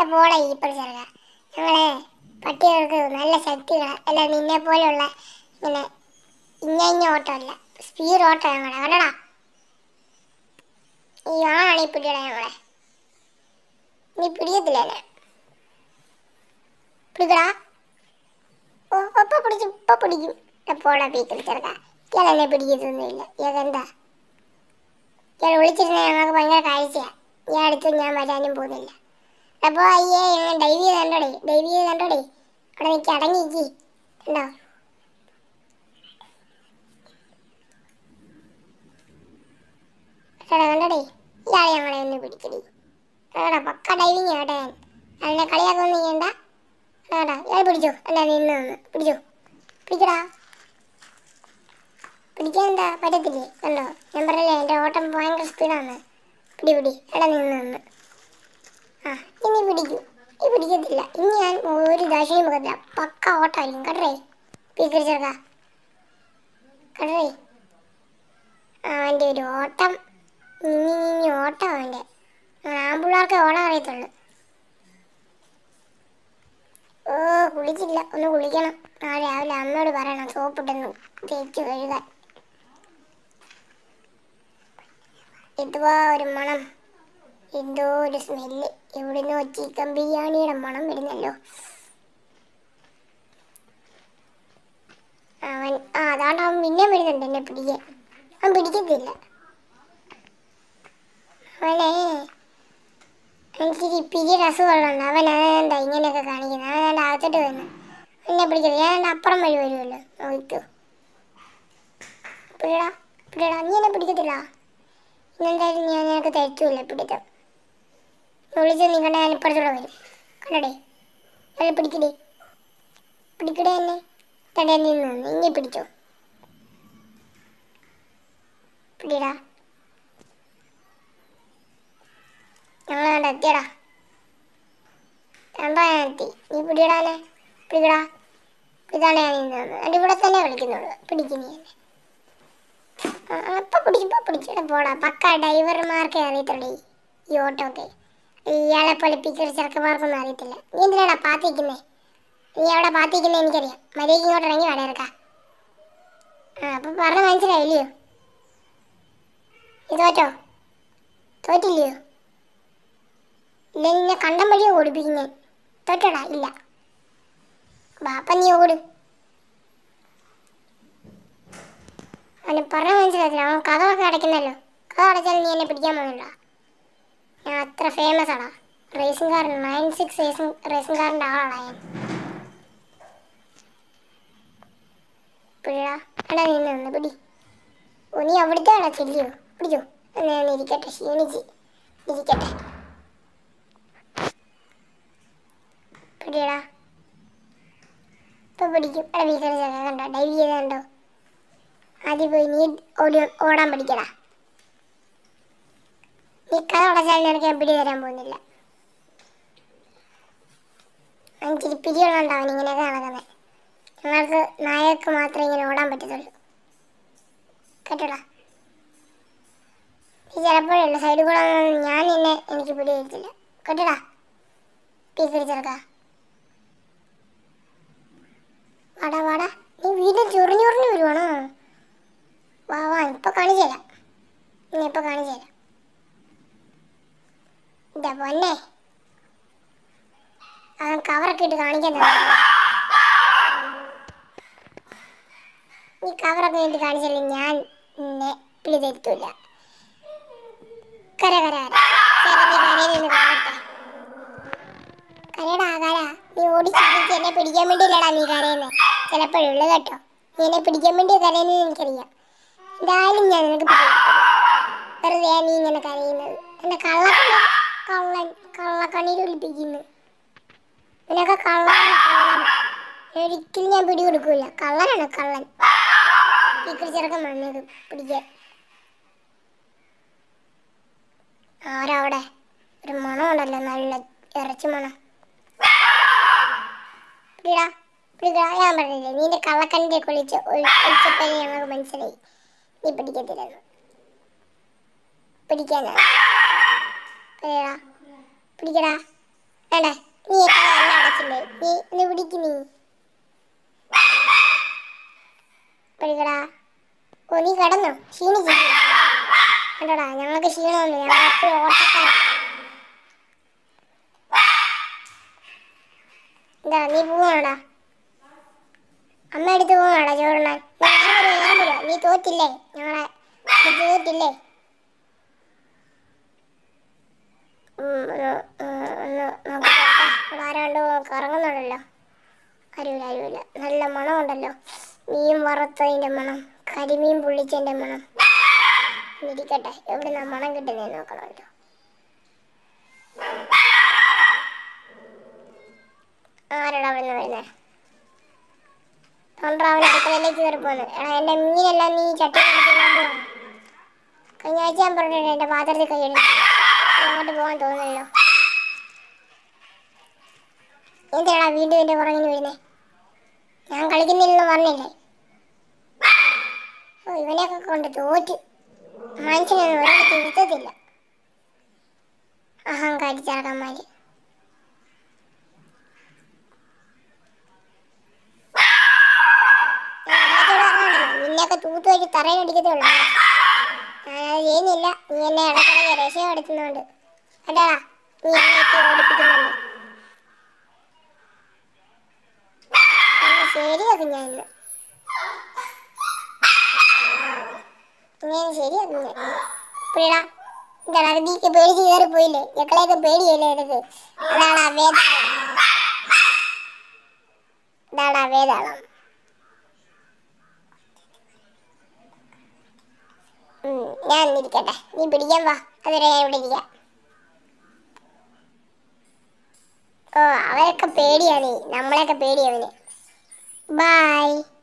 പോടെ ഈ ചെറുക ഞങ്ങളെ പട്ടികൾക്ക് നല്ല ശക്തികളാണ് അല്ല നിന്നെ പോലെയുള്ള ഇങ്ങനെ ഇഞ്ഞ ഇഞ്ഞ ഓട്ടമല്ല സ്പീഡ് ഓട്ടം ഞങ്ങളെ കണ്ടടാ ഈ ആണാണ് ഈ പിടിയുടെ ഞങ്ങളെ നീ പിടിക്കത്തില്ല എന്നെ പിടിക്കടാ ഓ ഒപ്പം പിടിക്കും ഇപ്പൊ പിടിക്കും എപ്പോഴാ പീക്കൽ ചെറുക്ക ഇയാൾ എന്നെ പിടിക്കത്തൊന്നുമില്ല ഇയാൾക്കെന്താ ഇയാൾ വിളിച്ചിരുന്ന ഞങ്ങൾക്ക് ഭയങ്കര കാഴ്ചയാ ഈ അടുത്ത് ഞാൻ വരാനും പോകുന്നില്ല അപ്പോൾ അയ്യേ ഞാൻ ഡൈവ് ചെയ്ത് കണ്ടോടേ ഡൈവ് ചെയ്ത് കണ്ടോടേ അവിടെ നിൽക്കി അടങ്ങി നിൽക്കി ഉണ്ടോ എടാ കണ്ടോടേ ഇയാളെ ഞങ്ങളെ ഒന്ന് പിടിക്കടി എടാ പക്ക ഡൈവിങ് കേട്ടെ ഞാൻ അതിനെ കളിയാക്കൊന്നും ചെയ്യണ്ട എടാ ഇയാൾ പിടിച്ചോ അല്ല നിന്ന് നിന്ന് പിടിച്ചോ പിടിക്കടാ പിടിക്കാൻ എന്താ പറ്റത്തില്ലേ കണ്ടോ ഞാൻ പറഞ്ഞില്ലേ എൻ്റെ ഓട്ടം ഭയങ്കര സ്പീഡാണ് പിടി പിടി എടാ നിന്ന് നിന്ന് ആ ഇനി പിടിക്കൂ ഈ പിടിക്കത്തില്ല ഇനി ഞാൻ ഒരു ദശയും മുഖത്തില്ല പക്ക ഓട്ടമായിരിക്കും കടറേ പീക്കറി ചെറുക്ക കടറേ അവൻ്റെ ഒരു ഓട്ടം ഇനി ഇനി ഓട്ടം അവൻ്റെ ആമ്പിള്ളേർക്ക് ഓടാൻ അറിയത്തുള്ളൂ ഓ കുളിച്ചില്ല ഒന്ന് കുളിക്കണം നാളെ രാവിലെ അമ്മയോട് പറയണം സോപ്പിട്ടൊന്ന് തേച്ച് കഴുകാൻ ഇതുവാ ഒരു മണം എന്തോ ഒരു സ്മെല്ല് എവിടുന്നോ ചിക്കൻ ബിരിയാണിയുടെ മണം വരുന്നല്ലോ അവൻ ആ അതാണ്ട് അവൻ പിന്നെയും വരുന്നുണ്ട് എന്നെ പിടിക്കാൻ അവൻ പിടിക്കത്തില്ല അവനെ എനിക്ക് പിരിയുടെ അസുഖമുള്ളതുണ്ട് അവൻ അതെന്താ ഇങ്ങനെയൊക്കെ കാണിക്കുന്നത് അവൻ എൻ്റെ അകത്തോട്ട് വരുന്നു എന്നെ പിടിക്കത്തില്ല ഞാൻ എൻ്റെ അപ്പുറം വഴി വരുമല്ലോ നോക്കൂ പിടിടാ പിടിടാ നീ എന്നെ പിടിക്കത്തില്ല ഇന്നെന്തായാലും ഞാൻ നിനക്ക് തരത്തില്ല പിടിത്തം വിളിച്ച് നീ കണ്ട ഞാൻ ഇപ്പുറത്തൂടെ വരും കണ്ടടേ അല്ല പിടിക്കടേ പിടിക്കടേ എന്നെ തടയാൻ നിന്ന് നിന്ന് ഇനി പിടിച്ചോ പിടിടാ ഞങ്ങൾ കണ്ട എത്തിയടാ എന്താ ഞാൻ എത്തി നീ പിടിയിടാനെ പിടിക്കടാ ഇതാണ് ഞാൻ നിന്നത് എൻ്റെ ഇവിടെ തന്നെ വിളിക്കുന്നുള്ളൂ പിടിക്കുന്നേ എന്നെ ആ, ആ, ഇപ്പൊ പിടിച്ചു ഇപ്പൊ പിടിച്ചു എടാ പോടാ പക്ക ഡ്രൈവർമാർക്കേ അറിയത്തുള്ളൂ ഈ- ഈ ഓട്ടോ ഒക്കെ ഇയാളെ പോലെ പിക്കർ ചെറുക്കന്മാർക്കൊന്നും അറിയത്തില്ല നീ എന്തിനാടാ പാത്തിക്കുന്നേ നീ എവിടെ പാത്തിക്കുന്നേ എനിക്കറിയാം മര്യാദയ്ക്ക് ഇങ്ങോട്ട് ഇറങ്ങി വാട ഇറക്കാം ആ അപ്പൊ പറഞ്ഞ മനസ്സിലായില്ലയോ നീ തോറ്റോ തോറ്റില്ലയോ ഇല്ല നിന്നെ കണ്ടം വഴിയോ ഓടിപ്പിക്കും ഞാൻ തോറ്റോടാ ഇല്ല ബാപ്പ നീ ഓട് അവന് പറഞ്ഞ മനസ്സിലായില്ല അവൻ കഥകളൊക്കെ അടയ്ക്കുന്നല്ലോ കഥ അടച്ചാൽ നീ എന്നെ പിടിക്കാൻ പോകുന്നുണ്ടോ ഞാൻ അത്ര ഫേമസ് ആടാ റേസിംഗ് കാരൻ നയൻ സിക്സ് റേസിംഗ് റേസിംഗ് കാറിൻ്റെ ആളാടാ ഞാൻ പിഴ എടാ നിന്ന് നിന്ന് പിടി ഓ നീ അവിടുത്തെ ആളാ ചെല്ലിയോ പിടിച്ചോ എന്നാ ഞാൻ ഇരിക്കട്ടെ ക്ഷീണിച്ച് ഇരിക്കട്ടെ പിടിയടാ ഇപ്പൊ പിടിക്കും എടാ വീക്കറി ചേർക്കാൻ കണ്ടോ ഡൈവ് ചെയ്ത് കണ്ടോ ആദ്യം പോയി നീ ഓടി ഓടാൻ പഠിക്കടാ നീ കഥ അടച്ചാൽ നിനക്ക് ഞാൻ പിടി തരാൻ പോകുന്നില്ല അഞ്ചിരി പിരിയുള്ളതുകൊണ്ടാവൻ ഇങ്ങനെയൊക്കെ നടക്കുന്നത് ഞങ്ങൾക്ക് നായക്ക് മാത്രമേ ഇങ്ങനെ ഓടാൻ പറ്റത്തുള്ളൂ കേട്ടോടാ നീ ചിലപ്പോഴുള്ള സൈഡിൽ കൂടെ വന്ന് ഞാൻ നിന്നെ എനിക്ക് പിടി തരത്തില്ല കേട്ടോടാ പീക്കറി ചെറുക്ക വാടാ വാടാ നീ വീണ്ടും ചൊറിഞ്ഞു ചൊറിഞ്ഞു വരുവാണോ വാ വാ ഇപ്പൊ കാണിച്ചു തരാം നീ ഇപ്പൊ കാണിച്ചു തരാം ഇതാ പൊന്നെ അവൻ കവറൊക്കെ ഇട്ട് കാണിക്കാൻ തുടങ്ങി. നീ കവറൊക്കെ ഇട്ട് കാണിച്ചാലും ഞാൻ നിന്നെ പിടി തരത്തൂല കര കര കര ശരി, നീ കരയിൽ നിന്ന് കാണട്ടെ കരടാ കര നീ ഓടിച്ചിട്ട് എന്നെ പിടിക്കാൻ വേണ്ടിയില്ലടാ നീ കരയുന്നത് ചിലപ്പോഴുള്ളു കേട്ടോ നീ എന്നെ പിടിക്കാൻ വേണ്ടി കരയുന്നത് എനിക്കറിയാം എന്തായാലും ഞാൻ നിനക്ക് പിടി കൊടുക്കും. വെറുതെ നീ ഇങ്ങനെ കരയുന്നത് എന്റെ കള്ള കള്ളൻ കള്ളക്കണ്ണീര് ഒലിപ്പിക്കുന്നു നിനക്ക് കള്ളൻ കള്ളൻ ഒരിക്കലും ഞാൻ പിടി കൊടുക്കൂല കള്ളനാണ് കള്ളൻ പീക്കറി ചെറുക്കൻ വന്നത് പിടിക്കാൻ ആരാ അവിടെ ഒരു മണമുണ്ടല്ലോ നല്ല ഇറച്ചി മണം പിടിടാ പിടിക്കടാ ഞാൻ പറഞ്ഞില്ലേ നിന്റെ കള്ളക്കണ്ണിന്റെ കുളിച്ച് ഒഴിച്ചപ്പോ ഞങ്ങൾക്ക് മനസ്സിലായി നീ പിടിക്കത്തില്ലെന്ന് പിടിക്കാനാ പിടിക്കടാ പിടിക്കടാ വേണ്ട നീ എത്ര നല്ല അടച്ചില്ലേ നീ ഒന്ന് പിടിക്ക് നീ പിടിക്കടാ ഓ നീ കിടന്നോ ക്ഷീണിച്ചില്ലേ കണ്ടോടാ ഞങ്ങൾക്ക് ക്ഷീണമൊന്നും ഞങ്ങൾ എപ്പോഴും ഓട്ടക്കാരാ എന്താ നീ പോവാണോടാ അമ്മ എടുത്ത് പോവാണോടാ ചോറുണ്ണാൻ ഞാൻ വരുവാ, ഞാൻ വരുവാ. നീ തോറ്റില്ലേ ഞങ്ങളെ നീ തോറ്റില്ലേ ഉം, ഒന്ന്, ഉം, ഒന്ന് നോക്കട്ടെ. ഇവിടെ ആരാണ്ട് കറങ്ങുന്നുണ്ടല്ലോ അരുവില്ല അരുവില്ല നല്ല മണമുണ്ടല്ലോ മീൻ വറുത്തതിൻ്റെ മണം കരിമീൻ പൊള്ളിച്ചതിൻ്റെ മണം ഇരിക്കട്ടെ എവിടുന്നാ മണം കിട്ടുന്നതെന്ന് നോക്കണമല്ലോ ആരാടാ അവിടെ നിന്ന് വരുന്നത് തൊണ്ടറാവൻ അടുക്കളയിലേക്ക് കയറി പോന്ന് എടാ എൻ്റെ മീനെല്ലാം നീ ചട്ടി കഴിഞ്ഞ ആഴ്ച ഞാൻ പറഞ്ഞിട്ടുണ്ട് എൻ്റെ പാത്രത്തിൽ കൈയിടും അങ്ങോട്ട് പോകാൻ തോന്നുന്നല്ലോ എന്തിനാടാ വീണ്ടും എൻ്റെ പുറകിന് വരുന്നേ ഞാൻ കളിക്കുന്നില്ലെന്ന് പറഞ്ഞില്ലേ ഓ ഇവനെയൊക്കെ കൊണ്ട് തോറ്റ് മനുഷ്യനൊന്നും ഒരിടത്ത് ഇരുത്തത്തില്ല അഹങ്കാരിച്ചടക്കന്മാര് നിന്നെയൊക്കെ തൂത്ത് വെച്ച് തറയിലടിക്കത്തേ ഉള്ളൂ ഞാനത് ചെയ്യുന്നില്ല നീ എന്നെ ഇടയ്ക്കിടയ്ക്ക് രക്ഷപ്പെടുത്തുന്നുണ്ട് കേട്ടാ നീ എന്നെ ഇട്ട് ഓടിപ്പിക്കുന്നുണ്ട് എന്നെ ശരിയാക്കും ഞാൻ ഇന്ന് ഞാൻ ശരിയാക്കും ഞാൻ പിള്ളാ എന്താണ് അത് നീക്ക് പേടിച്ച് കയറി പോയില്ലേ ഞങ്ങളെയൊക്കെ പേടിയല്ലേ എടുത്ത് അതാണ് വേദാളം ഇതാണ് വേദാളം ഉം, ഞാൻ ഇരിക്കട്ടെ നീ പിടിക്കാൻ വാ അതുവരെ ഞാൻ ഇവിടെ ഇരിക്കാം ഓ അവരൊക്കെ പേടിയാ നീ നമ്മളെയൊക്കെ പേടിയാ അവന് ബൈ